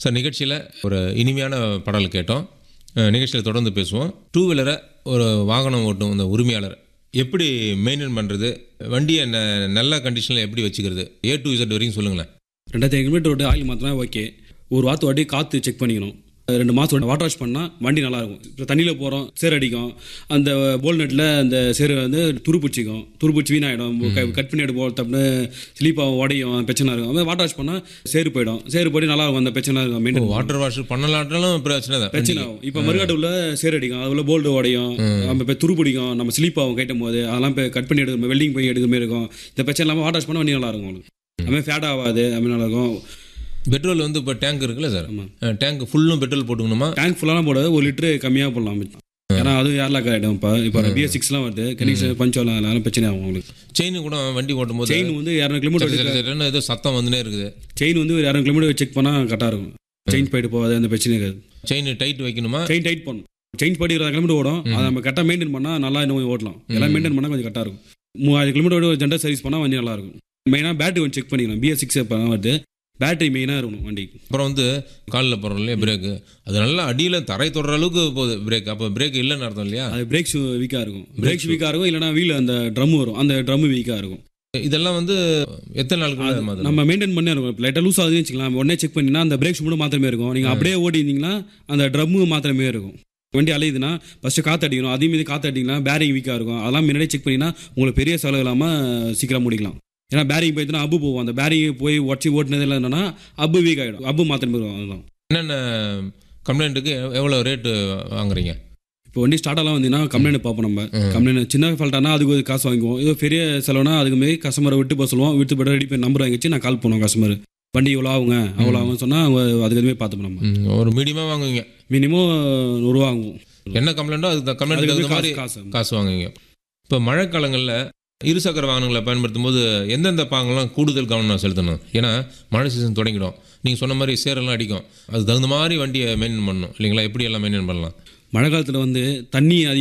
sir நிகழ்ச்சியில் ஒரு இனிமையான பாடல் கேட்டோம் நிகழ்ச்சியில் தொடர்ந்து பேசுவோம் டூ வீலரை ஒரு வாகனம் ஓட்டும் இந்த உரிமையாளர் எப்படி மெயின்டைன் பண்ணுறது வண்டியை ந நல்ல கண்டிஷனில் எப்படி வச்சுக்கிறது ஏ டு இசட் வரைக்கும் சொல்லுங்களேன் ரெண்டாயிரத்தி கிலோமீட்டர் விட்டு ஆயில் மாற்றினா ஓகே ஒரு வாரத்து வாட்டி காற்று செக் பண்ணிக்கணும் ரெண்டு மாதம் வாட்டர் வாஷ் பண்ணால் வண்டி நல்லாயிருக்கும் இப்போ தண்ணியில் போகிறோம் சேர் அடிக்கும் அந்த போல்நெட்டில் அந்த சேரு வந்து துருப்பிடிச்சிக்கும் துருப்பிடிச்சி வீணாயிடும் கட் பண்ணி எடுப்போம் தப்புன்னு ஸ்லீப்பாக உடையும் பிரச்சனை இருக்கும் அது வாட்டர் வாஷ் பண்ணால் சேரு போயிடும் சேரு போய் நல்லா இருக்கும் அந்த பிரச்சனை இருக்கும் மெயின்டைன் வாட்டர் வாஷ் பண்ணலாட்டாலும் பிரச்சனை தான் பிரச்சனை ஆகும் இப்போ மறுகாட்டு உள்ள சேர் அடிக்கும் அது உள்ள போல்டு உடையும் நம்ம இப்போ துரு பிடிக்கும் நம்ம ஸ்லீப் ஆகும் கேட்டும் போது அதெல்லாம் இப்போ கட் பண்ணி எடுக்கிற வெல்டிங் போய் எடுக்கிற மாதிரி இருக்கும் இந்த பிரச்சனை இல்லாமல் வாட்டர் வாஷ் பண்ண வண்டி நல்லா இருக்கும் உங்களுக்கு அதுமாதிரி ஃபேட் ஆகாது அது நல்லா இருக்கும் பெட்ரோல் வந்து இப்போ டேங்க் இருக்குல்ல சார் டேங்க் ஃபுல்லும் பெட்ரோல் போட்டுக்கணுமா டேங்க் ஃபுல்லாக போடாது ஒரு லிட்டரு கம்மியாக போடலாம் ஏன்னா அது யாரெல்லாம் ஆகிடும் இப்போ இப்போ பிஎஸ் சிக்ஸ்லாம் வருது கனெக்ஷன் பஞ்சோலாம் அதெல்லாம் பிரச்சனை ஆகும் உங்களுக்கு செயின் கூட வண்டி ஓட்டும் போது செயின் வந்து இரநூறு கிலோமீட்டர் சட்டு சட்டு சட்டுன்னு ஏதோ சத்தம் வந்துனே இருக்குது செயின் வந்து ஒரு இரநூறு கிலோமீட்டர் செக் பண்ணால் கரெக்டாக இருக்கும் செயின் போயிட்டு போகாது அந்த பிரச்சனை இருக்காது செயின் டைட் வைக்கணுமா செயின் டைட் பண்ணணும் செயின் படி இருபது கிலோமீட்டர் ஓடும் அதை நம்ம கரெக்டாக மெயின்டைன் பண்ணால் நல்லா இன்னும் ஓட்டலாம் எல்லாம் மெயின்டைன் பண்ணால் கொஞ்சம் கரெக்டாக இருக்கும் மூவாயிரம் கிலோமீட்டர் ஜென்ரல் சர்வீஸ் பண்ணால் வண்டி நல்லா இருக்கும் மெயினாக பேட்டரி கொஞ்சம் செக் பண்ணிக்கலாம் பிஎஸ் சிக்ஸ் வருது பேட்டரி மெயினாக இருக்கணும் வண்டிக்கு அப்புறம் வந்து காலில் போடுறோம் இல்லையா பிரேக்கு அது நல்லா அடியில் தரை தொடுற அளவுக்கு போகுது பிரேக் அப்போ பிரேக் இல்லைன்னு அர்த்தம் இல்லையா அது பிரேக்ஸ் வீக்காக இருக்கும் பிரேக்ஸ் வீக்காக இருக்கும் இல்லைனா வீல் அந்த ட்ரம் வரும் அந்த ட்ரம் வீக்காக இருக்கும் இதெல்லாம் வந்து எத்தனை நாளுக்கு மாதிரி நம்ம மெயின்டைன் பண்ணி இருக்கும் லைட்டாக லூஸ் ஆகுதுன்னு வச்சுக்கலாம் உடனே செக் பண்ணினா அந்த பிரேக்ஸ் மட்டும் மாத்திரமே இருக்கும் நீங்கள் அப்படியே ஓடிந்தீங்கன்னா அந்த ட்ரம்மு மாத்திரமே இருக்கும் வண்டி அலையுதுன்னா ஃபஸ்ட்டு காற்று அடிக்கணும் அதே மீது காற்று அடிக்கலாம் பேரிங் வீக்காக இருக்கும் அதெல்லாம் முன்னாடியே செக் பண்ணினா உங்களுக்கு பெரிய செலவு இல்லாமல் சீக்கிரம் முடிக்கலாம் ஏன்னா பேரிங் போயிட்டுனா அப்பு போகும் அந்த பேரிங் போய் உடச்சி ஓட்டினது என்னன்னா அப்பு வீக் ஆகிடும் அப்பு மாத்திரமே இருக்கும் அதுதான் என்னென்ன கம்ப்ளைண்ட்டுக்கு எவ்வளோ ரேட்டு வாங்குறீங்க இப்போ வண்டி ஸ்டார்ட் ஆகலாம் வந்தீங்கன்னா கம்ப்ளைண்ட் பார்ப்போம் நம்ம கம்ப்ளைண்ட் சின்ன ஃபால்ட்டானா அதுக்கு ஒரு காசு வாங்குவோம் இதோ பெரிய செலவுனா அதுக்கு மாரி கஸ்டமரை விட்டு போக சொல்லுவோம் விட்டு போய்ட்டு ரெடி பண்ணி நம்பர் வாங்கிச்சு நான் கால் பண்ணுவோம் கஸ்டமர் வண்டி இவ்வளோ ஆகுங்க அவ்வளோ ஆகும் சொன்னால் அவங்க அதுக்கு எதுவுமே பார்த்துப்போம் நம்ம ம், ஒரு மீடியமாக வாங்குவீங்க மினிமம் நூறுரூவா ஆகும் என்ன கம்ப்ளைண்ட்டோ அதுக்கு கம்ப்ளைண்ட் அதுக்கு தகுந்த மாதிரி காசு காசு காசு வாங்குவீங்க இப்போ மழைக்காலங்களில் இருசக்கர வாகனங்களை பயன்படுத்தும் போது எந்தெந்த பாகங்கள்லாம் கூடுதல் கவனம் செலுத்தணும் ஏன்னா மழை சீசன் தொடங்கிடும் நீங்கள் சொன்ன மாதிரி சேரெல்லாம் அடிக்கும் அது தகுந்த மாதிரி வண்டியை மெயின்டைன் பண்ணணும் இல்லைங்களா எப்படி எல்லாம் மெயின்டைன் பண்ணலாம் மழை காலத்தில் வந்து தண்ணி அதிகம்